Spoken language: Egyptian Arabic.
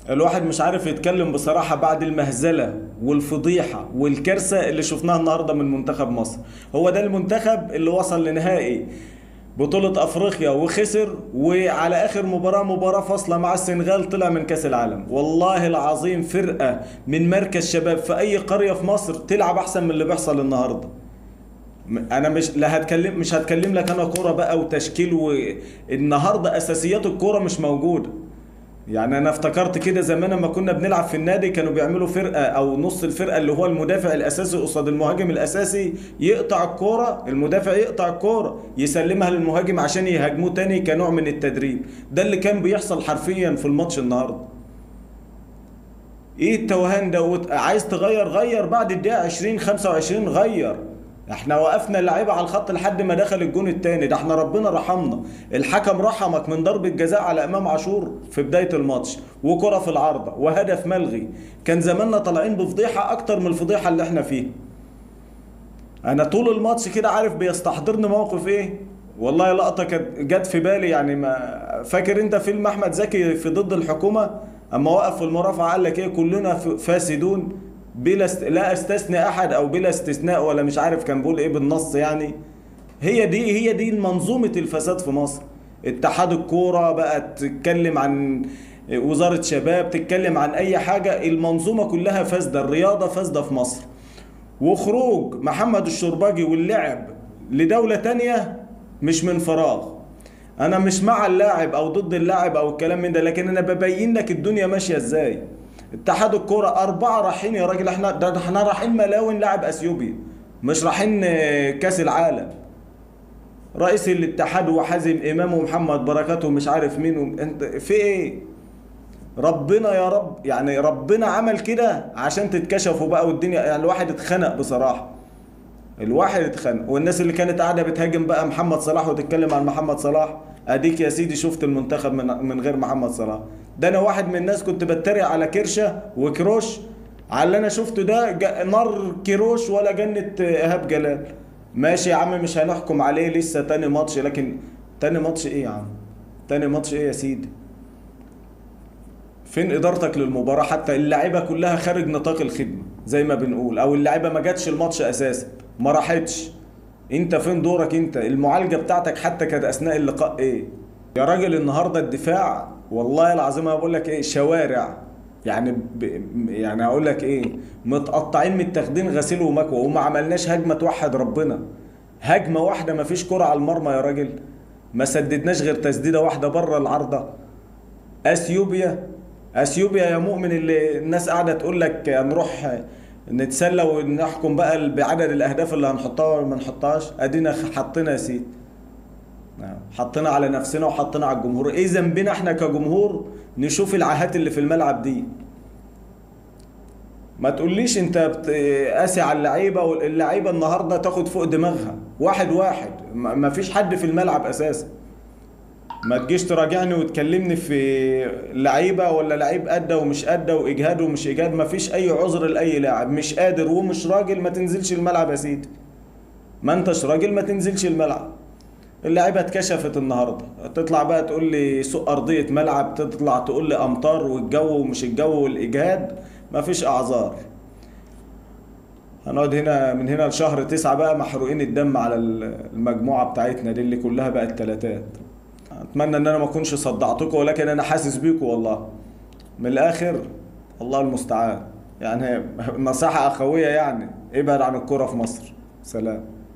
الواحد مش عارف يتكلم بصراحة بعد المهزلة والفضيحة والكارثة اللي شفناها النهاردة من منتخب مصر هو ده المنتخب اللي وصل لنهائي بطولة أفريقيا وخسر وعلى آخر مباراة مباراة فاصلة مع السنغال طلع من كأس العالم والله العظيم فرقة من مركز شباب في أي قرية في مصر تلعب أحسن من اللي بيحصل النهاردة انا مش لا هتكلم مش هتكلم لك انا كوره بقى وتشكيل والنهارده اساسيات الكوره مش موجوده يعني انا افتكرت كده زمان لما كنا بنلعب في النادي كانوا بيعملوا فرقه او نص الفرقه اللي هو المدافع الاساسي قصاد المهاجم الاساسي يقطع الكوره المدافع يقطع الكوره يسلمها للمهاجم عشان يهاجموه تاني كنوع من التدريب ده اللي كان بيحصل حرفيا في الماتش النهارده ايه التوهان ده عايز تغير غير بعد الدقيقه 20 25 غير احنا وقفنا اللعيبه على الخط لحد ما دخل الجون الثاني ده احنا ربنا رحمنا الحكم رحمك من ضربه جزاء على امام عاشور في بدايه الماتش وكره في العارضه وهدف ملغي كان زماننا طالعين بفضيحه اكتر من الفضيحه اللي احنا فيها انا طول الماتش كده عارف بيستحضرني موقف ايه والله لقطه كانت جت في بالي يعني ما فاكر انت فيلم احمد زكي في ضد الحكومه اما وقف في المرافعه قال لك ايه كلنا فاسدون بلا است... لا استثني احد او بلا استثناء ولا مش عارف كان بيقول ايه بالنص يعني هي دي هي دي منظومه الفساد في مصر اتحاد الكوره بقى تتكلم عن وزاره شباب تتكلم عن اي حاجه المنظومه كلها فاسده الرياضه فاسده في مصر وخروج محمد الشرباجي واللعب لدوله تانية مش من فراغ انا مش مع اللاعب او ضد اللاعب او الكلام من ده لكن انا ببين لك الدنيا ماشيه ازاي اتحاد الكوره اربعه رايحين يا راجل احنا ده احنا رايحين ملاون لاعب اثيوبيا مش رايحين كاس العالم رئيس الاتحاد وحازم امام ومحمد بركات ومش عارف مين و... انت في ايه ربنا يا رب يعني ربنا عمل كده عشان تتكشفوا بقى والدنيا يعني الواحد اتخنق بصراحه الواحد اتخنق والناس اللي كانت قاعده بتهاجم بقى محمد صلاح وتتكلم عن محمد صلاح اديك يا سيدي شفت المنتخب من من غير محمد صلاح ده انا واحد من الناس كنت بتريق على كرشه وكروش على اللي انا شفته ده نار كروش ولا جنه ايهاب جلال ماشي يا عم مش هنحكم عليه لسه تاني ماتش لكن تاني ماتش ايه يا عم تاني ماتش ايه يا سيدي فين ادارتك للمباراه حتى اللعيبه كلها خارج نطاق الخدمه زي ما بنقول او اللعيبه ما جاتش الماتش اساسا ما راحتش انت فين دورك انت المعالجه بتاعتك حتى كانت اثناء اللقاء ايه يا راجل النهارده الدفاع والله العظيم انا بقول لك ايه شوارع يعني ب... يعني اقول لك ايه متقطعين متاخدين غسيل ومكوى وما عملناش هجمه توحد ربنا هجمه واحده ما فيش كره على المرمى يا راجل ما سددناش غير تسديده واحده بره العارضه اثيوبيا اثيوبيا يا مؤمن اللي الناس قاعده تقول لك نروح نتسلى ونحكم بقى بعدد الاهداف اللي هنحطها ولا ما نحطهاش ادينا حطينا يا سيدي حطينا على نفسنا وحطينا على الجمهور ايه ذنبنا احنا كجمهور نشوف العاهات اللي في الملعب دي ما تقوليش انت قاسي على اللعيبه واللعيبه النهارده تاخد فوق دماغها واحد واحد ما فيش حد في الملعب اساسا ما تجيش تراجعني وتكلمني في لعيبه ولا لعيب ادى ومش ادى واجهاد ومش اجهاد ما فيش اي عذر لاي لاعب مش قادر ومش راجل ما تنزلش الملعب يا سيدي ما انتش راجل ما تنزلش الملعب اللعيبه اتكشفت النهارده تطلع بقى تقول لي سوق ارضيه ملعب تطلع تقول لي امطار والجو ومش الجو والاجهاد مفيش اعذار هنقعد هنا من هنا لشهر تسعة بقى محروقين الدم على المجموعة بتاعتنا دي اللي كلها بقت تلاتات اتمنى ان انا ما اكونش صدعتكم ولكن انا حاسس بيكم والله من الاخر الله المستعان يعني نصيحة اخوية يعني ابعد عن الكرة في مصر سلام